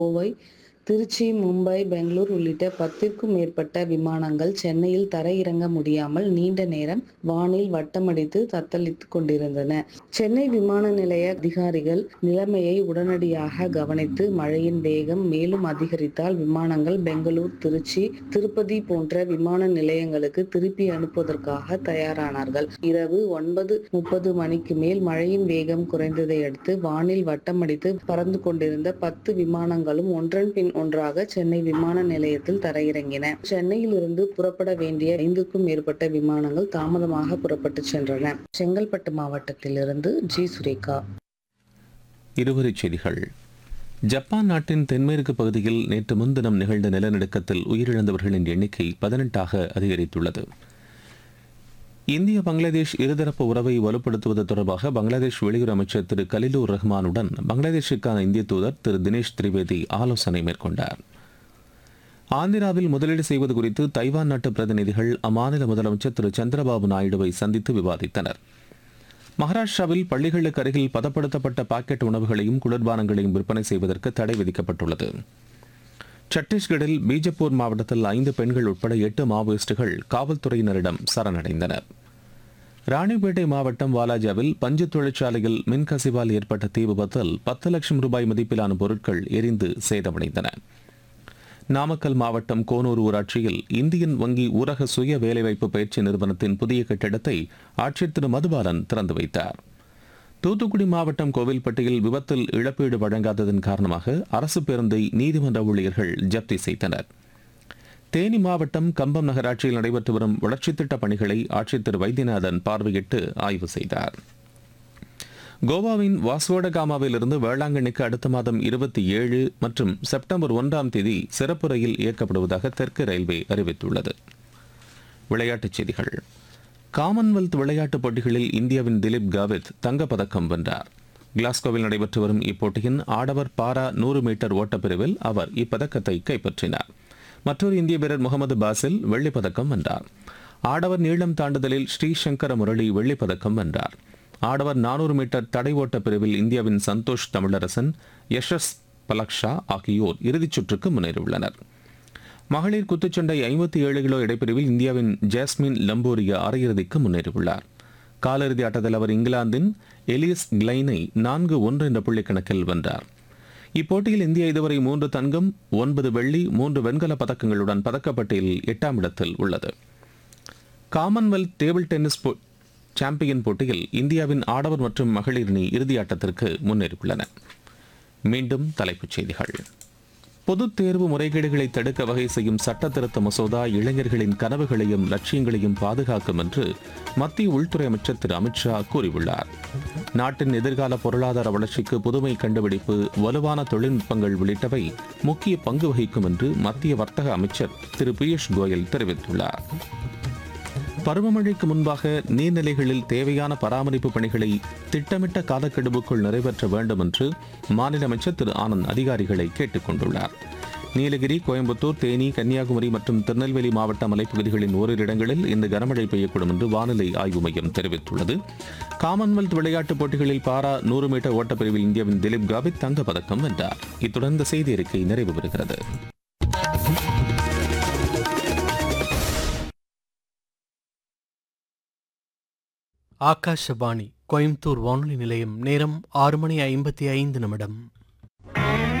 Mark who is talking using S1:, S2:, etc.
S1: கோவை திருச்சி மும்பை பெங்களூர் உள்ளிட்ட பத்திற்கும் மேற்பட்ட விமானங்கள் சென்னையில் தரையிறங்க முடியாமல் நீண்ட நேரம் வானில் வட்டமடித்து தத்தளித்துக் கொண்டிருந்தன சென்னை விமான நிலைய அதிகாரிகள் நிலைமையை உடனடியாக கவனித்து மழையின் வேகம் மேலும் அதிகரித்தால் விமானங்கள் பெங்களூர் திருச்சி திருப்பதி போன்ற விமான நிலையங்களுக்கு திருப்பி அனுப்புவதற்காக தயாரானார்கள் இரவு ஒன்பது முப்பது மணிக்கு மேல் மழையின் வேகம் குறைந்ததை அடுத்து வானில் வட்டமடித்து பறந்து கொண்டிருந்த பத்து விமானங்களும் ஒன்றன் பின் ஒன்றாக சென்னை விமான நிலையத்தில் தரையிறங்கின சென்னையில் இருந்து புறப்பட வேண்டிய ஐந்துக்கும் மேற்பட்ட விமானங்கள் தாமதமாக புறப்பட்டு சென்றன செங்கல்பட்டு மாவட்டத்திலிருந்து ஜி சுரேகா
S2: இருவரிச் செய்திகள் ஜப்பான் நாட்டின் தென்மேற்கு பகுதியில் நேற்று முன்தினம் நிகழ்ந்த நிலநடுக்கத்தில் உயிரிழந்தவர்களின் எண்ணிக்கை பதினெட்டாக அதிகரித்துள்ளது இந்திய பங்களாதேஷ் இருதரப்பு உறவை வலுப்படுத்துவது தொடர்பாக பங்களாதேஷ் வெளியுறவு அமைச்சர் திரு கலிலூர் ரஹ்மானுடன் பங்களாதேஷுக்கான இந்திய தூதர் திரு தினேஷ் திரிவேதி ஆலோசனை மேற்கொண்டார் ஆந்திராவில் முதலீடு செய்வது குறித்து தைவான் நாட்டு பிரதிநிதிகள் அம்மாநில முதலமைச்சர் திரு சந்திரபாபு நாயுடுவை சந்தித்து விவாதித்தனர் மகாராஷ்டிராவில் பள்ளிகளுக்கு அருகில் பதப்படுத்தப்பட்ட பாக்கெட் உணவுகளையும் குளிர்பானங்களையும் விற்பனை செய்வதற்கு தடை விதிக்கப்பட்டுள்ளது சத்தீஸ்கடில் பீஜப்பூர் மாவட்டத்தில் ஐந்து பெண்கள் உட்பட எட்டு மாவோயிஸ்டுகள் காவல்துறையினரிடம் சரணடைந்தனர் ராணிப்பேட்டை மாவட்டம் வாலாஜாவில் பஞ்சு தொழிற்சாலையில் மின்கசிவால் ஏற்பட்ட தீ விபத்தில் பத்து லட்சம் ரூபாய் மதிப்பிலான பொருட்கள் எரிந்து சேதமடைந்தன நாமக்கல் மாவட்டம் கோனூர் ஊராட்சியில் இந்தியன் வங்கி ஊரக சுய வேலைவாய்ப்பு பயிற்சி நிறுவனத்தின் புதிய கட்டிடத்தை ஆட்சியர் திரு மதுபாலன் திறந்து வைத்தார் தூத்துக்குடி மாவட்டம் கோவில்பட்டியில் விபத்தில் இழப்பீடு வழங்காததன் காரணமாக அரசு பேருந்தை நீதிமன்ற ஊழியர்கள் ஜப்தி செய்தனர் தேனி மாவட்டம் கம்பம் நகராட்சியில் நடைபெற்று வரும் வளர்ச்சித் திட்டப் பணிகளை ஆட்சியர் திரு வைத்தியநாதன் பார்வையிட்டு ஆய்வு செய்தார் கோவாவின் வாஸ்கோடகாமாவில் இருந்து வேளாங்கண்ணிக்கு அடுத்த மாதம் இருபத்தி ஏழு மற்றும் செப்டம்பர் ஒன்றாம் தேதி சிறப்பு ரயில் இயக்கப்படுவதாக தெற்கு ரயில்வே அறிவித்துள்ளது விளையாட்டுச் செய்திகள் காமன்வெல்த் விளையாட்டுப் போட்டிகளில் இந்தியாவின் திலீப் காவித் தங்கப்பதக்கம் வென்றார் கிளாஸ்கோவில் நடைபெற்று வரும் இப்போட்டியின் ஆடவர் பாரா நூறு மீட்டர் ஓட்டப்பிரிவில் அவர் இப்பதக்கத்தை கைப்பற்றினார் மற்றொரு இந்திய வீரர் முகமது பாசில் வெள்ளிப் பதக்கம் வென்றார் ஆடவர் நீளம் தாண்டுதலில் ஸ்ரீசங்கர முரளி வெள்ளிப் பதக்கம் வென்றார் ஆடவர் நானூறு மீட்டர் தடை ஓட்ட பிரிவில் இந்தியாவின் சந்தோஷ் தமிழரசன் யஷஸ் பலக்ஷா ஆகியோர் இறுதிச் சுற்றுக்கு முன்னேறியுள்ளனர் மகளிர் குத்துச்சண்டை ஐம்பத்தி ஏழு கிலோ இடைப்பிரிவில் இந்தியாவின் ஜாஸ்மின் லம்போரியா அரையிறுதிக்கு முன்னேறியுள்ளார் காலிறுதி ஆட்டத்தில் அவர் இங்கிலாந்தின் எலியஸ் கிளைனை நான்கு ஒன்று என்ற புள்ளி கணக்கில் வென்றார் இப்போட்டியில் இந்தியா இதுவரை மூன்று தங்கம் ஒன்பது வெள்ளி மூன்று வெண்கல பதக்கங்களுடன் பதக்கப்பட்டியலில் எட்டாம் இடத்தில் உள்ளது காமன்வெல்த் டேபிள் டென்னிஸ் போ- சாம்பியன் போட்டியில் இந்தியாவின் ஆடவர் மற்றும் மகளிர் அணி இறுதியாட்டத்திற்கு முன்னேறியுள்ளன மீண்டும் தலைப்புச் செய்திகள் பொதுத் தேர்வு முறைகேடுகளை தடுக்க வகை செய்யும் சட்ட திருத்த மசோதா இளைஞர்களின் கனவுகளையும் லட்சியங்களையும் பாதுகாக்கும் என்று மத்திய உள்துறை அமைச்சர் திரு அமித்ஷா கூறியுள்ளார் நாட்டின் எதிர்கால பொருளாதார வளர்ச்சிக்கு புதுமை கண்டுபிடிப்பு வலுவான தொழில்நுட்பங்கள் உள்ளிட்டவை முக்கிய பங்கு வகிக்கும் என்று மத்திய வர்த்தக அமைச்சர் திரு பியூஷ் கோயல் தெரிவித்துள்ளார் பருவமழைக்கு முன்பாக நீர்நிலைகளில் தேவையான பராமரிப்பு பணிகளை திட்டமிட்ட காலக்கெடுவுக்குள் நிறைவேற்ற வேண்டும் என்று மாநில அமைச்சர் திரு ஆனந்த் அதிகாரிகளை கேட்டுக் கொண்டுள்ளார் நீலகிரி கோயம்புத்தூர் தேனி கன்னியாகுமரி மற்றும் திருநெல்வேலி மாவட்ட மலைப்பகுதிகளின் ஓரிரு இடங்களில் இந்த கனமழை பெய்யக்கூடும் என்று வானிலை ஆய்வு மையம் தெரிவித்துள்ளது காமன்வெல்த் விளையாட்டுப் போட்டிகளில் பாரா நூறு மீட்டர் ஓட்டப்பிரிவில் இந்தியாவின் திலீப் காவித் தங்கப் பதக்கம் வென்றார் இத்துடன் இந்த செய்தி அறிக்கை நிறைவு பெறுகிறது
S3: ஆகாஷவாணி கோயம்புத்தூர் வானொலி நிலையம் நேரம் ஆறு மணி ஐம்பத்தி ஐந்து நிமிடம்